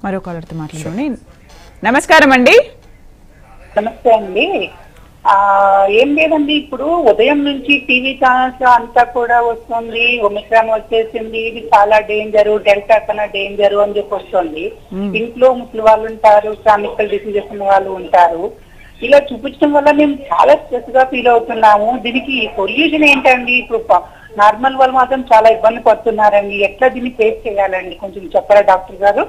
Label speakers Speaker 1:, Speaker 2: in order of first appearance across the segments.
Speaker 1: మరో కాలర్తో మాట్లాడండి నమస్కారం అండి
Speaker 2: నమస్తే అండి ఆ ఏం లేదండి ఇప్పుడు ఉదయం నుంచి టీవీ ఛానల్స్ అంతా కూడా వస్తుంది ఒమిక్రాన్ వచ్చేసింది ఇది చాలా డేంజర్ డెల్టా కన్నా డేంజర్ అని చెప్పి వస్తుంది ఇంట్లో ముసలి వాళ్ళు ఉంటారు క్రానికల్ డిసీజెస్ ఉన్న వాళ్ళు ఉంటారు ఇలా చూపించడం వల్ల మేము చాలా స్ట్రెస్ గా ఫీల్ అవుతున్నాము దీనికి సొల్యూషన్ ఏంటండి ఇప్పుడు నార్మల్ వాళ్ళు మాత్రం చాలా ఇబ్బంది పడుతున్నారండి ఎట్లా దీన్ని ఫేస్ చేయాలండి కొంచెం చెప్పరా డాక్టర్ గారు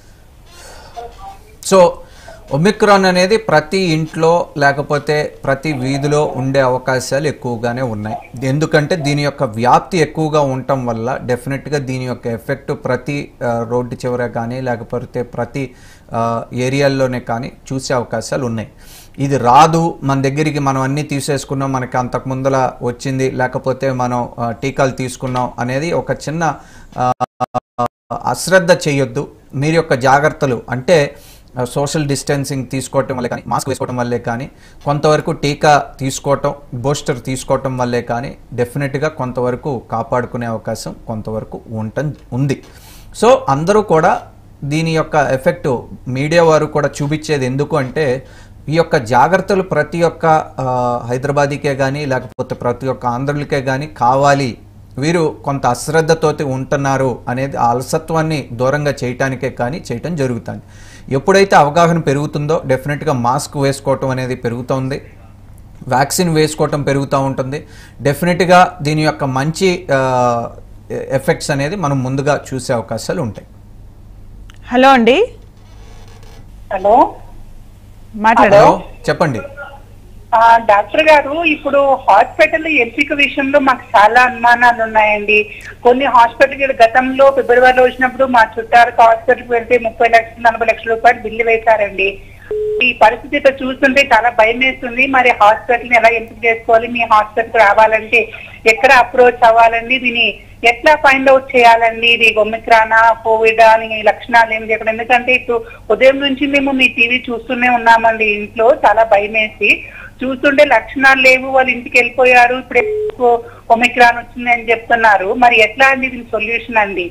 Speaker 3: సో ఒమిక్రాన్ అనేది ప్రతి ఇంట్లో లేకపోతే ప్రతి వీధిలో ఉండే అవకాశాలు ఎక్కువగానే ఉన్నాయి ఎందుకంటే దీని యొక్క వ్యాప్తి ఎక్కువగా ఉండటం వల్ల డెఫినెట్గా దీని యొక్క ఎఫెక్ట్ ప్రతి ఆ, రోడ్డు చివర కానీ లేకపోతే ప్రతి ఆ, ఏరియాల్లోనే కానీ చూసే అవకాశాలు ఉన్నాయి ఇది రాదు మన దగ్గరికి మనం అన్నీ తీసేసుకున్నాం మనకి అంతకు ముందల వచ్చింది లేకపోతే మనం ఆ, టీకాలు తీసుకున్నాం అనేది ఒక చిన్న ఆ, అశ్రద్ధ చేయొద్దు మీరు యొక్క జాగ్రత్తలు అంటే సోషల్ డిస్టెన్సింగ్ తీసుకోవటం వల్లే కానీ మాస్క్ వేసుకోవటం వల్లే కానీ కొంతవరకు టీకా తీసుకోవటం బూస్టర్ తీసుకోవటం వల్లే కానీ డెఫినెట్గా కొంతవరకు కాపాడుకునే అవకాశం కొంతవరకు ఉండటం ఉంది సో అందరూ కూడా దీని యొక్క ఎఫెక్ట్ మీడియా వారు కూడా చూపించేది ఎందుకు అంటే ఈ యొక్క జాగ్రత్తలు ప్రతి ఒక్క ఆ, హైదరాబాదీకే కానీ లేకపోతే ప్రతి ఒక్క ఆంధ్రులకే కానీ కావాలి వీరు కొంత అశ్రద్ధతోటి ఉంటున్నారు అనేది ఆ అలసత్వాన్ని దూరంగా చేయటానికే కానీ చేయటం జరుగుతుంది ఎప్పుడైతే అవగాహన పెరుగుతుందో డెఫినెట్గా మాస్క్ వేసుకోవటం అనేది పెరుగుతుంది వ్యాక్సిన్ వేసుకోవటం పెరుగుతూ ఉంటుంది డెఫినెట్గా దీని యొక్క మంచి ఎఫెక్ట్స్ అనేది మనం ముందుగా చూసే అవకాశాలు ఉంటాయి
Speaker 1: హలో అండి
Speaker 2: హలో
Speaker 1: మాట్లాడండి
Speaker 3: హలో చెప్పండి
Speaker 2: ఆ, డాక్టర్ గారు ఇప్పుడు హాస్పిటల్ ఎంపిక విషయంలో మాకు చాలా అనుమానాలు ఉన్నాయండి కొన్ని హాస్పిటల్ గతంలో ఫిబ్రవరిలో వచ్చినప్పుడు మా చుట్టాలకు హాస్పిటల్కి వెళ్తే ముప్పై లక్షలు నలభై లక్షల రూపాయలు బిల్లు వేశారండి ఈ పరిస్థితి ఇట్లా చూస్తుంటే చాలా భయం వేస్తుంది మరి హాస్పిటల్ ఎలా ఎంపిక చేసుకోవాలి మీ హాస్పిటల్ రావాలంటే ఎక్కడ అప్రోచ్ అవ్వాలండి దీన్ని ఎట్లా ఫైండ్ అవుట్ చేయాలండి ఇది ఒమిక్రానా కోవిడ్ అని ఈ లక్షణాలు ఏం చేయకుండా ఎందుకంటే ఇప్పుడు ఉదయం నుంచి మేము మీ టీవీ చూస్తూనే ఉన్నామండి ఇంట్లో చాలా భయం వేసి చూస్తుంటే లక్షణాలు లేవు వాళ్ళ ఇంటికి వెళ్ళిపోయారు ఇప్పుడు ఒమిక్రాన్ వచ్చింది అని చెప్తున్నారు మరి ఎట్లా అండి దీని సొల్యూషన్ అండి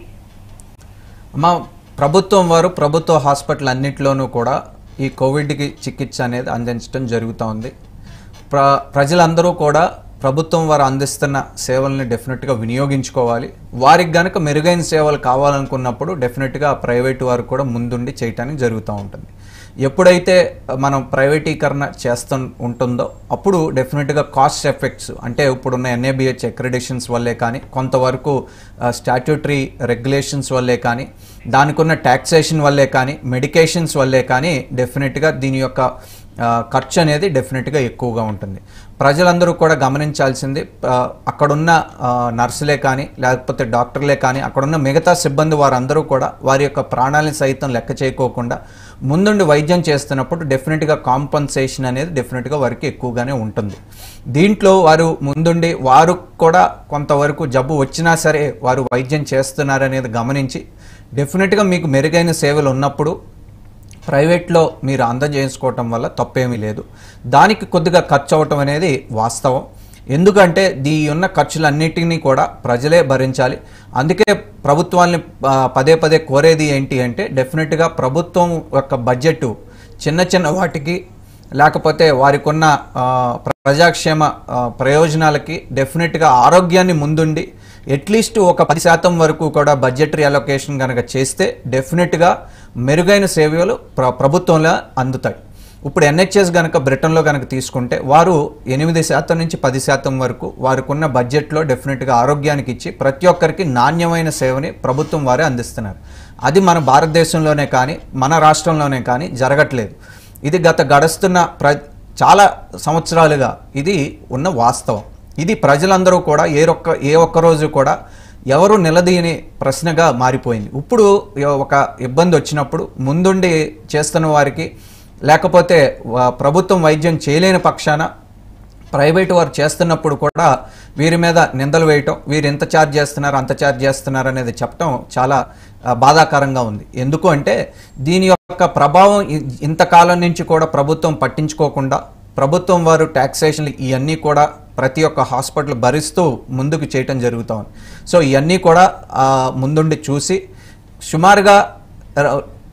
Speaker 3: మా ప్రభుత్వం వారు ప్రభుత్వ హాస్పిటల్ అన్నింటిలోనూ కూడా ఈ కోవిడ్కి చికిత్స అనేది అందించడం జరుగుతూ ఉంది ప్ర ప్రజలందరూ కూడా ప్రభుత్వం వారు అందిస్తున్న సేవల్ని డెఫినెట్గా వినియోగించుకోవాలి వారికి గనక మెరుగైన సేవలు కావాలనుకున్నప్పుడు డెఫినెట్గా ప్రైవేట్ వారు కూడా ముందుండి చేయటానికి జరుగుతూ ఉంటుంది ఎప్పుడైతే మనం ప్రైవేటీకరణ చేస్తూ ఉంటుందో అప్పుడు డెఫినెట్గా కాస్ట్ ఎఫెక్ట్స్ అంటే ఇప్పుడున్న ఎన్ఏబిహెచ్ అక్రిడేషన్స్ వల్లే కానీ కొంతవరకు స్టాట్యూటరీ రెగ్యులేషన్స్ వల్లే కానీ దానికి ఉన్న ట్యాక్సేషన్ వల్లే కానీ మెడికేషన్స్ వల్లే కానీ డెఫినెట్గా దీని యొక్క ఆ, ఖర్చు అనేది డెఫినెట్గా ఎక్కువగా ఉంటుంది ప్రజలందరూ కూడా గమనించాల్సింది ఆ, అక్కడున్న ఆ, నర్సులే కానీ లేకపోతే డాక్టర్లే కానీ అక్కడున్న మిగతా సిబ్బంది వారందరూ కూడా వారి యొక్క ప్రాణాలని సైతం లెక్క చేయకోకుండా ముందుండి వైద్యం చేస్తున్నప్పుడు డెఫినెట్గా కాంపన్సేషన్ అనేది డెఫినెట్గా వారికి ఎక్కువగానే ఉంటుంది దీంట్లో వారు ముందుండి వారు కూడా కొంతవరకు జబ్బు వచ్చినా సరే వారు వైద్యం చేస్తున్నారనేది గమనించి డెఫినెట్గా మీకు మెరుగైన సేవలు ఉన్నప్పుడు ప్రైవేట్లో మీరు అందజేసుకోవటం వల్ల తప్పేమీ లేదు దానికి కొద్దిగా ఖర్చు అవటం అనేది వాస్తవం ఎందుకంటే దీ ఉన్న ఖర్చులన్నిటినీ కూడా ప్రజలే భరించాలి అందుకే ప్రభుత్వాన్ని ఆ, పదే పదే కోరేది ఏంటి అంటే డెఫినెట్గా ప్రభుత్వం యొక్క బడ్జెట్ చిన్న చిన్న వాటికి లేకపోతే వారికి ఉన్న ఆ, ప్రజాక్షేమ ఆ, ప్రయోజనాలకి డెఫినెట్గా ఆరోగ్యాన్ని ముందుండి అట్లీస్ట్ ఒక పది శాతం వరకు కూడా బడ్జెటరీ అలొకేషన్ కనుక చేస్తే డెఫినెట్గా మెరుగైన సేవలు ప్ర ప్రభుత్వంలో అందుతాయి ఇప్పుడు ఎన్హెచ్ఎస్ కనుక బ్రిటన్లో కనుక తీసుకుంటే వారు ఎనిమిది శాతం నుంచి పది శాతం వరకు వారికి ఉన్న బడ్జెట్లో డెఫినెట్గా ఆరోగ్యానికి ఇచ్చి ప్రతి ఒక్కరికి నాణ్యమైన సేవని ప్రభుత్వం వారే అందిస్తున్నారు అది మన భారతదేశంలోనే కానీ మన రాష్ట్రంలోనే కానీ జరగట్లేదు ఇది గత గడుస్తున్న ప్ర చాలా సంవత్సరాలుగా ఇది ఉన్న వాస్తవం ఇది ప్రజలందరూ కూడా ఏ ఒక్క ఏ ఒక్క రోజు కూడా ఎవరు నిలదీయని ప్రశ్నగా మారిపోయింది ఇప్పుడు ఒక ఇబ్బంది వచ్చినప్పుడు ముందుండి చేస్తున్న వారికి లేకపోతే వా- ప్రభుత్వం వైద్యం చేయలేని పక్షాన ప్రైవేట్ వారు చేస్తున్నప్పుడు కూడా వీరి మీద నిందలు వేయటం వీరు ఎంత ఛార్జ్ చేస్తున్నారు అంత ఛార్జ్ చేస్తున్నారు అనేది చెప్పటం చాలా ఆ, బాధాకరంగా ఉంది ఎందుకు అంటే దీని యొక్క ప్రభావం ఇ- ఇంతకాలం నుంచి కూడా ప్రభుత్వం పట్టించుకోకుండా ప్రభుత్వం వారు ట్యాక్సేషన్లు ఇవన్నీ కూడా ప్రతి ఒక్క హాస్పిటల్ భరిస్తూ ముందుకు చేయటం జరుగుతూ ఉంది సో ఇవన్నీ కూడా ఆ, ముందుండి చూసి సుమారుగా ర-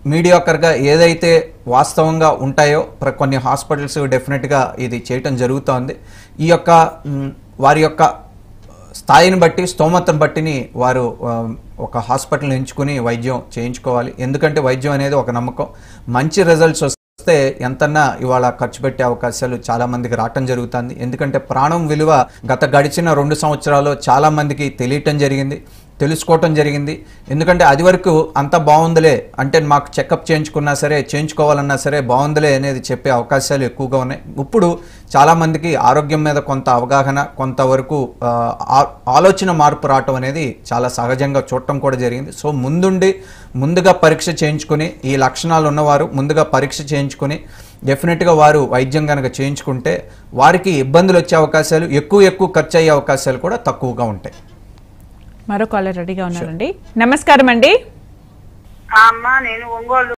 Speaker 3: మీడియాకర్గా ఏదైతే వాస్తవంగా ఉంటాయో ప్ర- కొన్ని హాస్పిటల్స్ డెఫినెట్గా ఇది చేయటం జరుగుతోంది ఈ యొక్క మ్, వారి యొక్క స్థాయిని బట్టి స్తోమతను బట్టిని వారు ఆ, ఒక హాస్పిటల్ ఎంచుకుని వైద్యం చేయించుకోవాలి ఎందుకంటే వైద్యం అనేది ఒక నమ్మకం మంచి రిజల్ట్స్ వస్తే ఎంతన్నా ఇవాళ ఖర్చు పెట్టే అవకాశాలు చాలా మందికి రావటం జరుగుతుంది ఎందుకంటే ప్రాణం విలువ గత గడిచిన రెండు సంవత్సరాలు చాలా మందికి తెలియటం జరిగింది తెలుసుకోవటం జరిగింది ఎందుకంటే అది వరకు అంత బాగుందిలే అంటే మాకు చెకప్ చేయించుకున్నా సరే చేయించుకోవాలన్నా సరే బాగుందిలే అనేది చెప్పే అవకాశాలు ఎక్కువగా ఉన్నాయి ఇప్పుడు చాలామందికి ఆరోగ్యం మీద కొంత అవగాహన కొంతవరకు ఆ, ఆ- ఆలోచన మార్పు రావటం అనేది చాలా సహజంగా చూడటం కూడా జరిగింది సో ముందుండి ముందుగా పరీక్ష చేయించుకుని ఈ లక్షణాలు ఉన్నవారు ముందుగా పరీక్ష చేయించుకుని డెఫినెట్గా వారు వైద్యం కనుక చేయించుకుంటే వారికి ఇబ్బందులు వచ్చే అవకాశాలు ఎక్కువ ఎక్కువ ఖర్చు అయ్యే అవకాశాలు కూడా తక్కువగా ఉంటాయి
Speaker 1: మరో కాలర్ రెడీగా ఉన్నారండి నమస్కారం అండి
Speaker 2: అమ్మా నేను ఒంగోలు